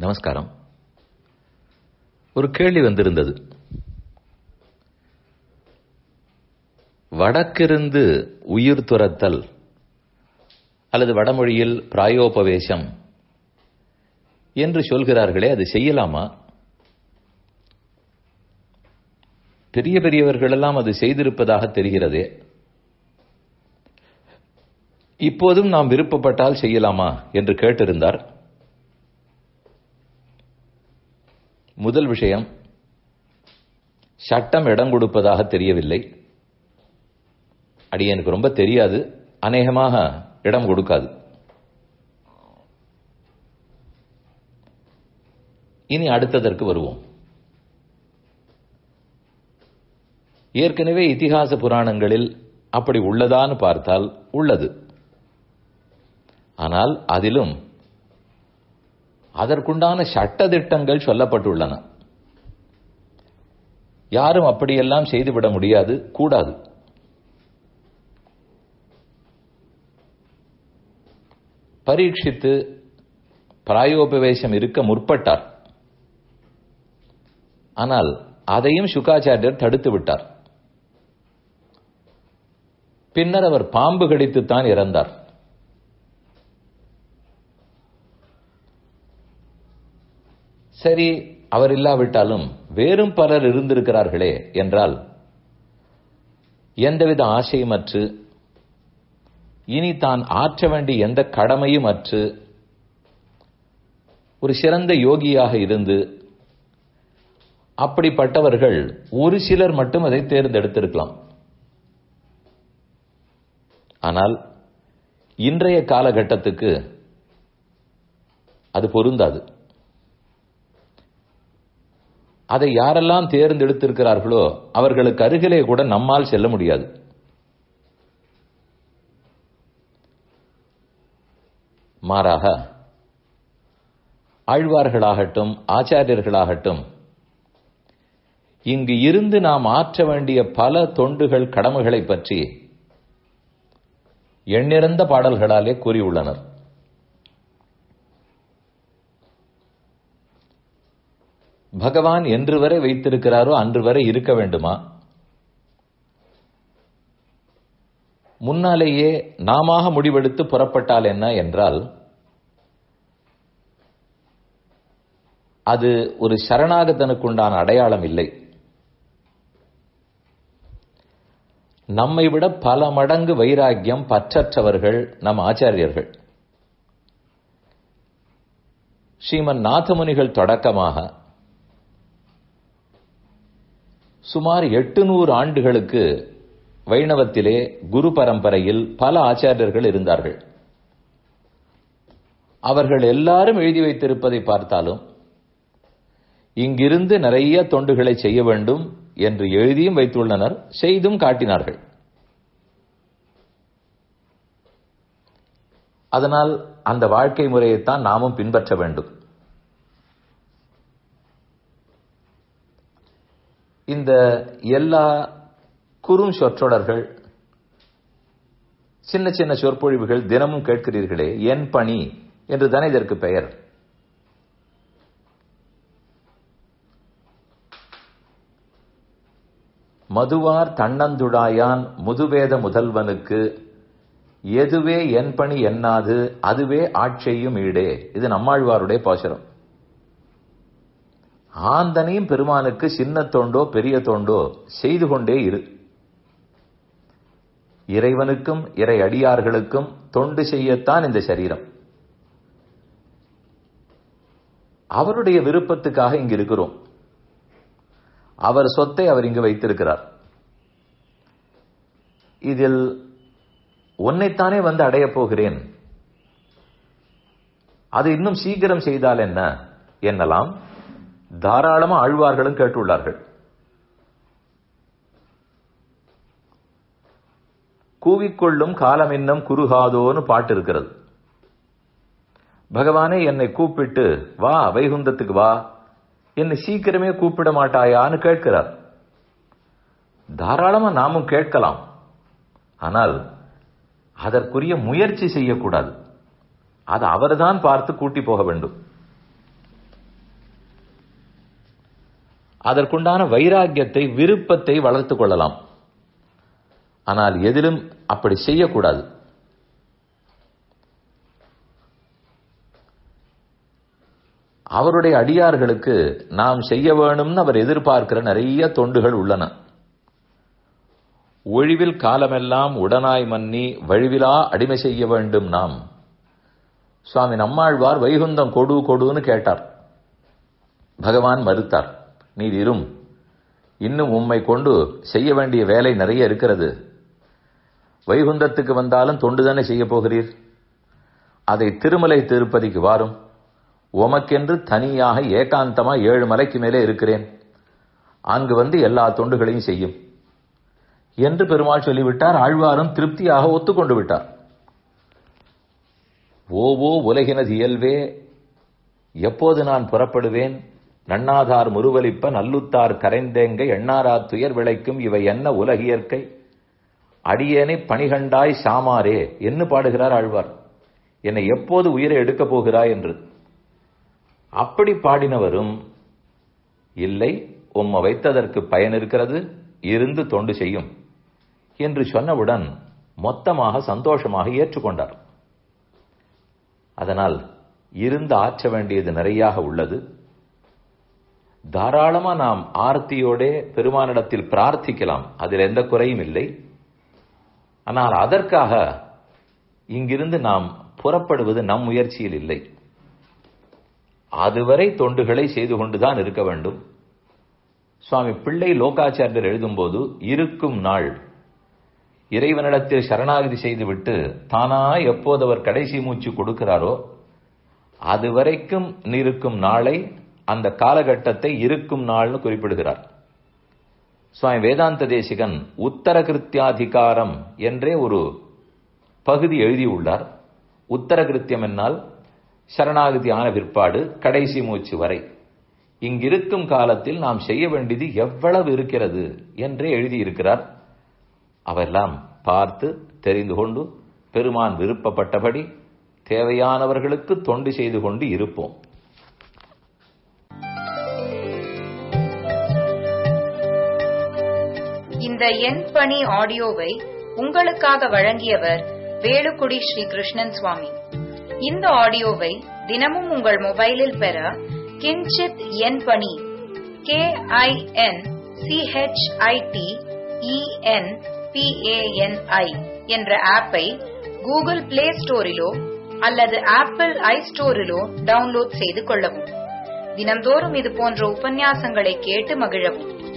நமஸ்காரம் ஒரு கேள்வி வந்திருந்தது வடக்கிருந்து உயிர் துரத்தல் அல்லது வடமொழியில் பிராயோபவேசம் என்று சொல்கிறார்களே அது செய்யலாமா பெரிய பெரியவர்களெல்லாம் அது செய்திருப்பதாக தெரிகிறதே இப்போதும் நாம் விருப்பப்பட்டால் செய்யலாமா என்று கேட்டிருந்தார் முதல் விஷயம் சட்டம் இடம் கொடுப்பதாக தெரியவில்லை அடி எனக்கு ரொம்ப தெரியாது அநேகமாக இடம் கொடுக்காது இனி அடுத்ததற்கு வருவோம் ஏற்கனவே இதிகாச புராணங்களில் அப்படி உள்ளதான்னு பார்த்தால் உள்ளது ஆனால் அதிலும் அதற்குண்டான சட்ட திட்டங்கள் சொல்லப்பட்டுள்ளன யாரும் அப்படியெல்லாம் செய்துவிட முடியாது கூடாது பரீட்சித்து பிராயோபவேசம் இருக்க முற்பட்டார் ஆனால் அதையும் சுகாச்சாரியர் தடுத்து விட்டார் பின்னர் அவர் பாம்பு கடித்துத்தான் இறந்தார் சரி அவர் இல்லாவிட்டாலும் வேறும் பலர் இருந்திருக்கிறார்களே என்றால் எந்தவித ஆசையும் அற்று இனி தான் ஆற்ற வேண்டிய எந்த கடமையும் அற்று ஒரு சிறந்த யோகியாக இருந்து அப்படிப்பட்டவர்கள் ஒரு சிலர் மட்டும் அதை தேர்ந்தெடுத்திருக்கலாம் ஆனால் இன்றைய காலகட்டத்துக்கு அது பொருந்தாது அதை யாரெல்லாம் தேர்ந்தெடுத்திருக்கிறார்களோ அவர்களுக்கு அருகிலே கூட நம்மால் செல்ல முடியாது மாறாக ஆழ்வார்களாகட்டும் ஆச்சாரியர்களாகட்டும் இங்கு இருந்து நாம் ஆற்ற வேண்டிய பல தொண்டுகள் கடமைகளை பற்றி எண்ணிறந்த பாடல்களாலே கூறியுள்ளனர் பகவான் என்று வரை வைத்திருக்கிறாரோ அன்று வரை இருக்க வேண்டுமா முன்னாலேயே நாம முடிவெடுத்து புறப்பட்டால் என்ன என்றால் அது ஒரு சரணாகதனுக்குண்டான அடையாளம் இல்லை நம்மை விட பல மடங்கு வைராக்கியம் பற்றற்றவர்கள் நம் ஆச்சாரியர்கள் ஸ்ரீமன் நாதமுனிகள் தொடக்கமாக சுமார் எட்டுநூறு ஆண்டுகளுக்கு வைணவத்திலே குரு பரம்பரையில் பல ஆச்சாரியர்கள் இருந்தார்கள் அவர்கள் எல்லாரும் எழுதி வைத்திருப்பதை பார்த்தாலும் இங்கிருந்து நிறைய தொண்டுகளை செய்ய வேண்டும் என்று எழுதியும் வைத்துள்ளனர் செய்தும் காட்டினார்கள் அதனால் அந்த வாழ்க்கை முறையைத்தான் நாமும் பின்பற்ற வேண்டும் இந்த எல்லா குறும் சொற்றொடர்கள் சின்ன சின்ன சொற்பொழிவுகள் தினமும் கேட்கிறீர்களே என் பணி என்று தானே இதற்கு பெயர் மதுவார் தன்னந்துடாயான் முதுவேத முதல்வனுக்கு எதுவே என் பணி எண்ணாது அதுவே ஆட்செய்யும் ஈடே இது நம்மாழ்வாருடைய பாசுரம் ஆந்தனையும் பெருமானுக்கு சின்ன தோண்டோ பெரிய தோண்டோ செய்து கொண்டே இரு இறைவனுக்கும் இறை அடியார்களுக்கும் தொண்டு செய்யத்தான் இந்த சரீரம் அவருடைய விருப்பத்துக்காக இங்கு இருக்கிறோம் அவர் சொத்தை அவர் இங்கு வைத்திருக்கிறார் இதில் உன்னைத்தானே வந்து அடையப் போகிறேன் அது இன்னும் சீக்கிரம் செய்தால் என்ன என்னலாம் தாராளமா ஆழ்வார்களும் கேட்டுள்ளார்கள் கூவிக்கொள்ளும் காலம் இன்னும் குறுகாதோன்னு பாட்டு இருக்கிறது பகவானே என்னை கூப்பிட்டு வா வைகுந்தத்துக்கு வா என்னை சீக்கிரமே கூப்பிட மாட்டாயான்னு கேட்கிறார் தாராளமா நாமும் கேட்கலாம் ஆனால் அதற்குரிய முயற்சி செய்யக்கூடாது அது அவர்தான் பார்த்து கூட்டி போக வேண்டும் அதற்குண்டான வைராக்கியத்தை விருப்பத்தை வளர்த்துக் கொள்ளலாம் ஆனால் எதிலும் அப்படி செய்யக்கூடாது அவருடைய அடியார்களுக்கு நாம் செய்ய வேணும்னு அவர் எதிர்பார்க்கிற நிறைய தொண்டுகள் உள்ளன ஒழிவில் காலமெல்லாம் உடனாய் மன்னி வழிவிலா அடிமை செய்ய வேண்டும் நாம் சுவாமி நம்மாழ்வார் வைகுந்தம் கொடு கொடுன்னு கேட்டார் பகவான் மறுத்தார் நீர் இரும் இன்னும் உம்மை கொண்டு செய்ய வேண்டிய வேலை நிறைய இருக்கிறது வைகுந்தத்துக்கு வந்தாலும் தொண்டு தானே செய்ய போகிறீர் அதை திருமலை திருப்பதிக்கு வாரும் உமக்கென்று தனியாக ஏகாந்தமா ஏழு மலைக்கு மேலே இருக்கிறேன் அங்கு வந்து எல்லா தொண்டுகளையும் செய்யும் என்று பெருமாள் சொல்லிவிட்டார் ஆழ்வாரும் திருப்தியாக ஒத்துக்கொண்டு விட்டார் ஓவோ உலகினது இயல்வே எப்போது நான் புறப்படுவேன் நன்னாதார் முருவலிப்ப நல்லுத்தார் கரைந்தேங்க எண்ணாரா துயர் விளைக்கும் இவை என்ன உலகியற்கை அடியேனை பணிகண்டாய் சாமாரே என்று பாடுகிறார் ஆழ்வார் என்னை எப்போது உயிரை எடுக்கப் போகிறாய் என்று அப்படி பாடினவரும் இல்லை உம்மை வைத்ததற்கு பயன் இருக்கிறது இருந்து தொண்டு செய்யும் என்று சொன்னவுடன் மொத்தமாக சந்தோஷமாக ஏற்றுக்கொண்டார் அதனால் இருந்து ஆற்ற வேண்டியது நிறையாக உள்ளது தாராளமா நாம் ஆர்த்தியோட பெருமானிடத்தில் பிரார்த்திக்கலாம் அதில் எந்த குறையும் இல்லை ஆனால் அதற்காக இங்கிருந்து நாம் புறப்படுவது நம் முயற்சியில் இல்லை அதுவரை தொண்டுகளை செய்து கொண்டுதான் இருக்க வேண்டும் சுவாமி பிள்ளை லோகாச்சாரியர் எழுதும்போது இருக்கும் நாள் இறைவனிடத்தில் சரணாகதி செய்துவிட்டு தானா எப்போது அவர் கடைசி மூச்சு கொடுக்கிறாரோ அது வரைக்கும் இருக்கும் நாளை அந்த காலகட்டத்தை இருக்கும் நாள்னு குறிப்பிடுகிறார் சுவாமி வேதாந்த தேசிகன் உத்தர கிருத்தியாதிகாரம் என்றே ஒரு பகுதி எழுதியுள்ளார் உத்தர கிருத்தியம் என்னால் சரணாகதி ஆன பிற்பாடு கடைசி மூச்சு வரை இங்கிருக்கும் காலத்தில் நாம் செய்ய வேண்டியது எவ்வளவு இருக்கிறது என்றே எழுதியிருக்கிறார் அவெல்லாம் பார்த்து தெரிந்து கொண்டு பெருமான் விருப்பப்பட்டபடி தேவையானவர்களுக்கு தொண்டு செய்து கொண்டு இருப்போம் இந்த என் பணி ஆடியோவை உங்களுக்காக வழங்கியவர் வேலுக்குடி ஸ்ரீ கிருஷ்ணன் சுவாமி இந்த ஆடியோவை தினமும் உங்கள் மொபைலில் பெற கிஞ்சித் என் பணி கே ஐ என் சிஹெச்ஐடி இஎன் பிஏஎன்ஐ என்ற ஆப்பை கூகுள் பிளே ஸ்டோரிலோ அல்லது ஆப்பிள் ஐ ஸ்டோரிலோ டவுன்லோட் செய்து கொள்ளவும் தினம்தோறும் இது போன்ற உபன்யாசங்களை கேட்டு மகிழவும்